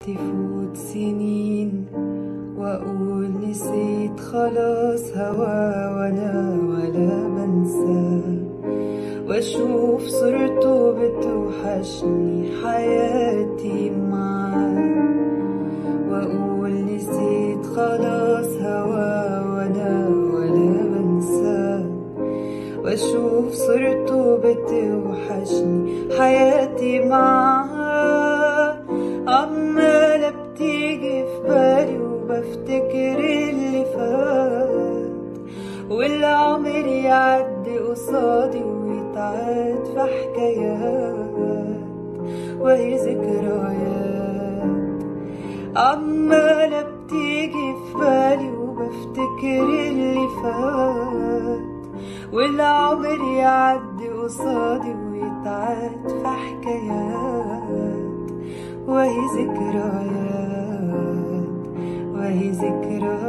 تفوت سنين واقول نسيت خلاص هوا وانا ولا بنساه واشوف صورته بتوحشني حياتي معاه واقول نسيت خلاص هوا وانا ولا بنساه واشوف صورته بتوحشني حياتي معاه عمالة بتيجي في بالي وبفتكر اللي فات والعمر يعدي قصادي ويتعاد في حكايات وهي ذكريات عمالة بتيجي في بالي وبفتكر اللي فات والعمر يعدي قصادي ويتعاد في حكايات وهي ذكريات وهي ذكريات